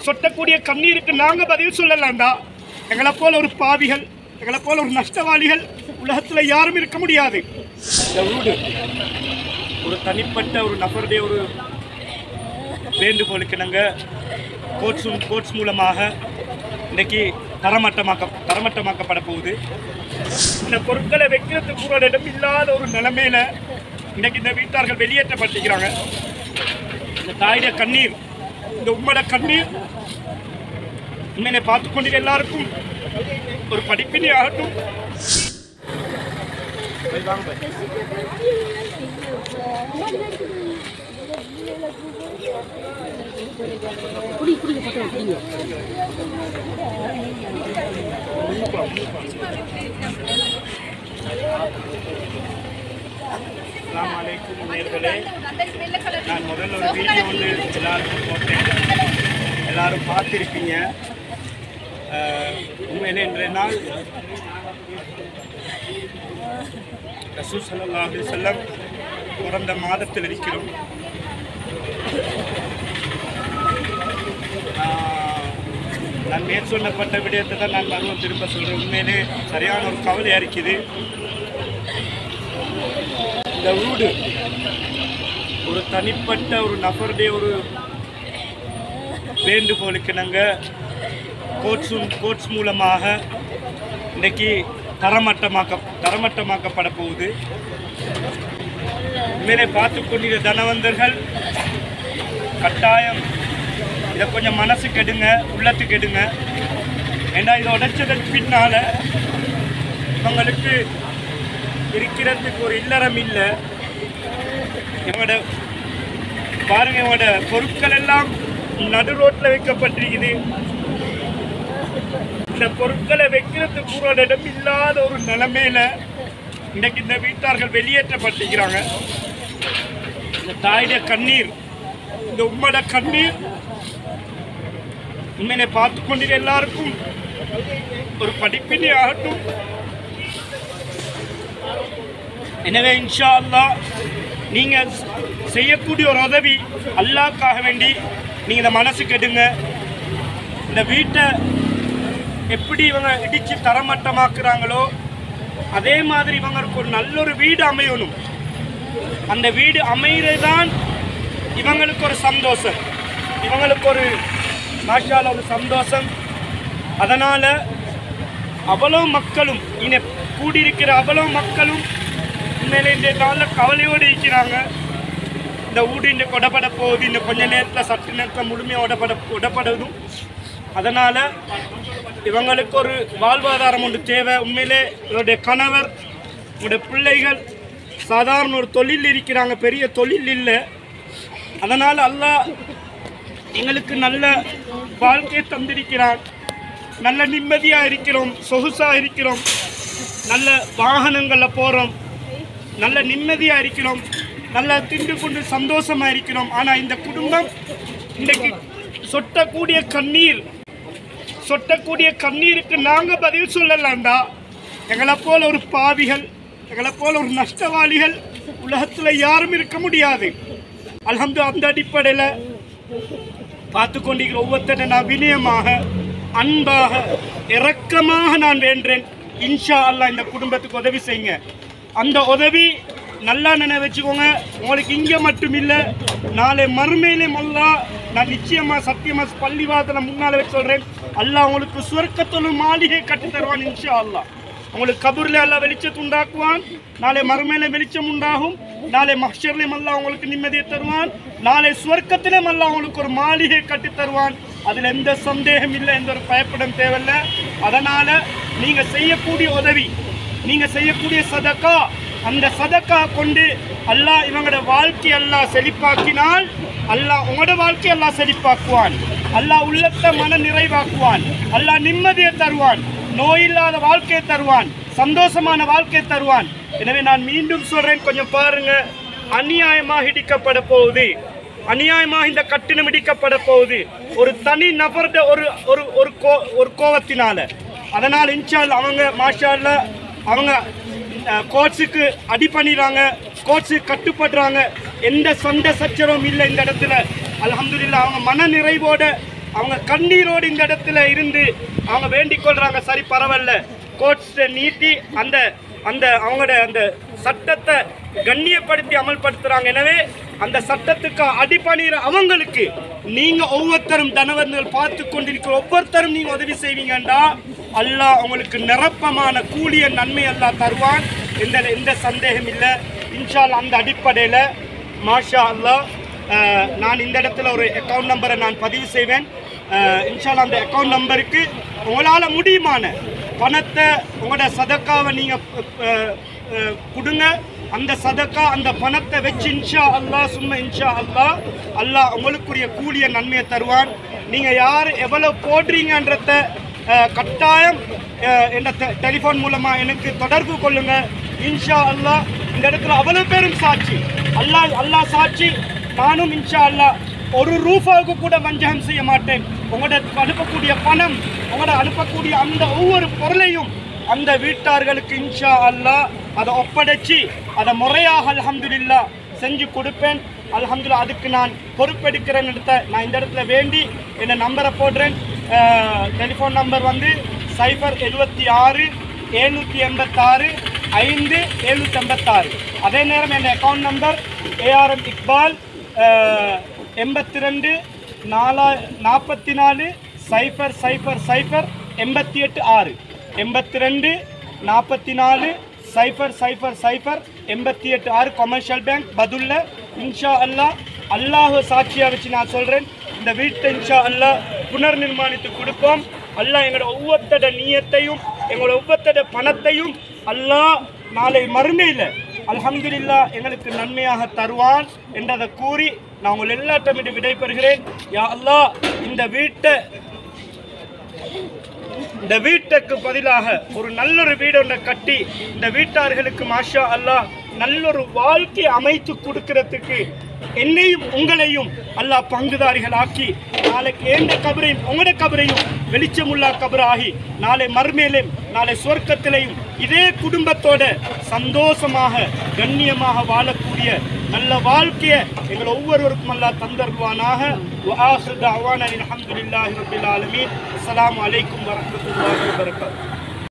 சொட்டக்கூடிய கண்ணீருக்கு நாங்க பதில் சொல்லலாம்டா எங்களை போல ஒரு பாவிகள் எங்களை போல ஒரு நஷ்டவாளிகள் உலகத்துல யாரும் இருக்க முடியாது இந்த வீடு ஒரு தனிப்பட்ட ஒரு நபருடைய ஒரு வேண்டுகோளுக்கு நாங்கள் கோட்ஸ் கோட்ஸ் மூலமாக இன்னைக்கு தரமட்டமாக்க தரமட்டமாக்கப்பட போகுது இந்த பொருட்களை வைக்கிறதுக்கு கூட ஒரு இடம் இல்லாத ஒரு நிலைமையில இன்னைக்கு இந்த வீட்டார்கள் வெளியேற்றப்பட்டிருக்கிறாங்க இந்த தாயுடைய கண்ணீர் இந்த உம்மோட கண்ணீர் உண்மையை பார்த்து கொண்டு எல்லாருக்கும் ஒரு படிப்பினை ஆகட்டும் போய் வாங்க போய். அஸ்ஸலாமு அலைக்கும் நேயர்களே நான் முதல்ல ஒரு வீடியோ வந்து எல்லாருக்கும் போட்டேன் எல்லாரும் பார்த்துருப்பீங்க அஹ், உண்மையிலே இன்றைய நாள் ரசூல் ஸல்லல்லாஹு அலைஹி வஸல்லம் பிறந்த மாதத்தில் இருக்கிறோம் ஆஹ், நான் மேற்சொல்லப்பட்ட விடயத்தை தான் நான் மறுவ திரும்ப சொல்கிறேன் உண்மையிலே சரியான ஒரு கவலையாக இருக்குது இந்த வீடு ஒரு தனிப்பட்ட ஒரு நபருடைய ஒரு வேண்டுகோளுக்கு நாங்கள் கோட்ஸ் கோட்ஸ் மூலமாக இன்னைக்கு தரமட்டமாக்க தரமட்டமாக்கப்பட போகுது உண்மையிலே பார்த்து கொண்டிருக்கிற தனவந்தர்கள் கட்டாயம் இதை கொஞ்சம் மனசு கெடுங்க உள்ளத்துக்கு கெடுங்க ஏன்னா இதை உடைச்சதற்கு பின்னால் இவங்களுக்கு இருக்கிறதுக்கு ஒரு இல்லறம் இல்லை இவங்களோட பாருங்க இவங்களோட பொருட்கள் எல்லாம் நடு ரோட்டில் வைக்கப்பட்டிருக்குது இந்த பொருட்களை வைக்கிறதுக்கு கூட ஒரு இடம் இல்லாத ஒரு நிலைமையில இன்னைக்கு இந்த வீட்டார்கள் வெளியேற்றப்பட்டிருக்கிறாங்க இந்த தாயுடைய கண்ணீர் இந்த உம்மோட கண்ணீர் உண்மையை பார்த்து கொண்டிருக்கிற எல்லாருக்கும் ஒரு படிப்பினை ஆகட்டும் எனவே இன்ஷா அல்லாஹ் நீங்க செய்யக்கூடிய ஒரு உதவி அல்லாஹ்க்காக வேண்டி நீங்க இந்த மனசுக்கு எடுங்க இந்த வீட்டை எப்படி இவங்க இடிச்சு தரமட்டமாக்குறாங்களோ அதே மாதிரி இவங்களுக்கு ஒரு நல்ல ஒரு வீடு அமையணும் அந்த வீடு அமைகிறதான் இவங்களுக்கு ஒரு சந்தோஷம் இவங்களுக்கு ஒரு மாஷால ஒரு சந்தோஷம் அதனால அவ்வளோ மக்களும் இனி கூடியிருக்கிற அவ்வளோ மக்களும் உண்மையிலே இந்த நாளில் கவலையோடு இருக்கிறாங்க இந்த வீடு இந்த கொடப்பட போகுது இந்த கொஞ்ச நேரத்தில் சற்று நேரத்தில் முழுமையாக உடப்பட உடப்படுதும் அதனால் இவங்களுக்கு ஒரு வாழ்வாதாரம் ஒன்று தேவை உண்மையிலே இவருடைய கணவர் இவருடைய பிள்ளைகள் சாதாரண ஒரு தொழில் இருக்கிறாங்க பெரிய தொழில் இல்லை அதனால் அல்லாஹ் எங்களுக்கு நல்ல வாழ்க்கையை தந்திருக்கிறான் நல்ல நிம்மதியாக இருக்கிறோம் சொகுசாக இருக்கிறோம் நல்ல வாகனங்களில் போகிறோம் நல்ல நிம்மதியாக இருக்கிறோம் நல்லா திண்டு கொண்டு சந்தோஷமாக இருக்கிறோம் ஆனால் இந்த குடும்பம் இன்றைக்கு சொட்டக்கூடிய கண்ணீர் சொட்டக்கூடிய கண்ணீருக்கு நாங்கள் பதில் சொல்லலாம்டா எங்களை போல ஒரு பாவிகள் எங்களை போல ஒரு நஷ்டவாளிகள் உலகத்தில் யாரும் இருக்க முடியாது அல்ஹம்து அந்த அடிப்படையில் பார்த்து கொண்டிருக்கிற ஒவ்வொருத்தரை நான் வினயமாக அன்பாக இரக்கமாக நான் வேண்டேன் இன்ஷா அல்லாஹ் இந்த குடும்பத்துக்கு உதவி செய்யுங்க அந்த உதவி நல்லா நினை வச்சுக்கோங்க உங்களுக்கு இங்கே மட்டும் இல்லை நாளை மறுமையிலும் அல்லாஹ் நான் நிச்சயமா சத்தியமா பள்ளிவாதத்தில் முன்னால் வச்சு சொல்கிறேன் அல்லாஹ் உங்களுக்கு சுவர்க்கத்தொழு மாளிகை கட்டி தருவான் இன்ஷா அல்லாஹ் உங்களுக்கு கபூர்ல எல்லாம் வெளிச்சத்தை உண்டாக்குவான் நாளை மறுமையில வெளிச்சம் உண்டாகும் நாளை மஹ்ஷர்லையும் அல்லாஹ் உங்களுக்கு நிம்மதியை தருவான் நாளை சுவர்க்கத்திலும் அல்லாஹ் உங்களுக்கு ஒரு மாளிகை கட்டி தருவான் அதுல எந்த சந்தேகம் இல்லை எந்த ஒரு பயப்படம் தேவையில்லை அதனால நீங்க செய்யக்கூடிய உதவி நீங்க செய்யக்கூடிய சதக்கா அந்த சதக்கா கொண்டு அல்லாஹ் இவங்களோட வாழ்க்கை அல்லாஹ் செழிப்பாக்கினால் அல்லாஹ் உங்களோட வாழ்க்கை அல்லாஹ் செழிப்பாக்குவான் அல்லாஹ் உள்ளத்தை மன நிறைவாக்குவான் அல்லாஹ் நிம்மதியை தருவான் நோயில்லாத வாழ்க்கையை தருவான் சந்தோஷமான வாழ்க்கையை தருவான் எனவே நான் மீண்டும் சொல்றேன் கொஞ்சம் பாருங்க அநியாயமாக இடிக்கப்பட போகுது அநியாயமாக இந்த கட்டிடம் இடிக்கப்பட போகுது ஒரு தனி நபர்ட ஒரு ஒரு ஒரு கோ ஒரு கோவத்தினால அதனால் இன்ஷால் அவங்க மாஷால்ல அவங்க கோட்ஸுக்கு அடி பண்ணிடுறாங்க கோட்ஸுக்கு கட்டுப்படுறாங்க எந்த சண்டை சச்சரவும் இல்லை இந்த இடத்துல அல்ஹம்துலில்லாஹ் அவங்க மன நிறைவோட அவங்க கண்ணீரோடு இந்த இடத்துல இருந்து அவங்க வேண்டிக் கொள்றாங்க சரி பரவாயில்ல கோர்ட்ஸ் நீட்டி அந்த அந்த அவங்களோட அந்த சட்டத்தை கண்ணியப்படுத்தி அமல்படுத்துறாங்க எனவே அந்த சட்டத்துக்கு அடிபணிகிற அவங்களுக்கு நீங்க ஒவ்வொருத்தரும் தனவர்கள் பார்த்து கொண்டிருக்கிற ஒவ்வொருத்தரும் நீங்க உதவி செய்வீங்கண்டா அல்லாஹ் உங்களுக்கு நிரப்பமான கூலிய நன்மை அல்லாஹ் தருவான் எந்த எந்த சந்தேகம் இல்லை இன்ஷால் அந்த அடிப்படையில் மாஷா அல்லாஹ் அஹ், நான் இந்த இடத்துல ஒரு அக்கௌண்ட் நம்பரை நான் பதிவு செய்வேன் அஹ், இன்ஷால்லா அந்த அக்கௌண்ட் நம்பருக்கு உங்களால் முடியுமான பணத்தை உங்களோட சதக்காவை நீங்கள் கொடுங்க அந்த சதக்கா அந்த பணத்தை வச்சு இன்ஷா அல்லாஹ் சும்மா இன்ஷா அல்லாஹ் அல்லாஹ் உங்களுக்குரிய கூலிய நன்மையை தருவான் நீங்கள் யார் எவ்வளோ போடுறீங்கன்றத அஹ், கட்டாயம் அஹ், என்ன டெலிஃபோன் மூலமாக எனக்கு தொடர்பு கொள்ளுங்க இன்ஷா அல்லாஹ் இந்த இடத்துல அவ்வளோ பேரும் சாட்சி அல்லாஹ் அல்லாஹ் சாட்சி நானும் இன்ஷா அல்லாஹ் ஒரு ரூபாவுக்கு கூட வஞ்சகம் செய்ய மாட்டேன் உங்களோட அனுப்பக்கூடிய பணம் உங்களோட அனுப்பக்கூடிய அந்த ஒவ்வொரு பொருளையும் அந்த வீட்டார்களுக்கு இன்ஷா அல்லாஹ் அதை ஒப்படைச்சு அதை முறையாக அல்ஹம்துலில்லா செஞ்சு கொடுப்பேன் அல்ஹம்துலில்லா அதுக்கு நான் பொறுப்பெடுக்கிறேன் இடத்த நான் இந்த இடத்துல வேண்டி என்ன நம்பரை போடுறேன் டெலிஃபோன் நம்பர் வந்து சைபர் எழுபத்தி ஆறு எழுநூற்றி எண்பத்தாறு ஐந்து எழுநூற்றி எண்பத்தாறு அதே நேரம் என் அக்கௌண்ட் நம்பர் ஏஆர்எம் இக்பால் எண்பத்தி ரெண்டு நாலா நாற்பத்தி நாலு சைஃபர் சைஃபர் சைஃபர் எண்பத்தி எட்டு ஆறு எண்பத்தி ரெண்டு நாற்பத்தி நாலு சைஃபர் சைஃபர் சைஃபர் எண்பத்தி எட்டு ஆறு கொமர்ஷியல் பேங்க் பதுல்ல இன்ஷா அல்லாஹ் அல்லாஹ் சாட்சியாக வச்சு நான் சொல்கிறேன் இந்த வீட்டை இன்ஷா அல்லாஹ் புனர் நிர்மாணித்து கொடுப்போம் அல்லாஹ் எங்களோட ஒவ்வொருத்தட நீயத்தையும் எங்களோட ஒவ்வொருத்தட பணத்தையும் அல்லாஹ் நாளை மறுமையில் அல்ஹம்துலில்லா எங்களுக்கு நன்மையாக தருவான் என்றதை கூறி நான் உங்கள் எல்லாத்தமிட்டு விடைபெறுகிறேன் யா அல்லாஹ் இந்த வீட்டை இந்த வீட்டுக்கு பதிலாக ஒரு நல்லொரு வீடு ஒன்றை கட்டி இந்த வீட்டார்களுக்கு மாஷா அல்லாஹ் நல்லொரு வாழ்க்கை அமைத்து கொடுக்கறதுக்கு என்னையும் உங்களையும் அல்லாஹ் பங்குதாரிகள் ஆக்கி நாளைக்கு ஏந்த கபரையும் உங்களோட கபரையும் வெளிச்சமுல்லா கபராகி நாளை மர்மேலையும் நாளை சொர்க்கத்திலையும் இதே குடும்பத்தோட சந்தோஷமாக கண்ணியமாக வாழக்கூடிய நல்ல வாழ்க்கையை எங்கள் ஒவ்வொருவருக்கும் அல்லாஹ் தந்தருவானாக وآخر دعوانا الحمد لله رب العالمين السلام عليكم ورحمة الله وبركاته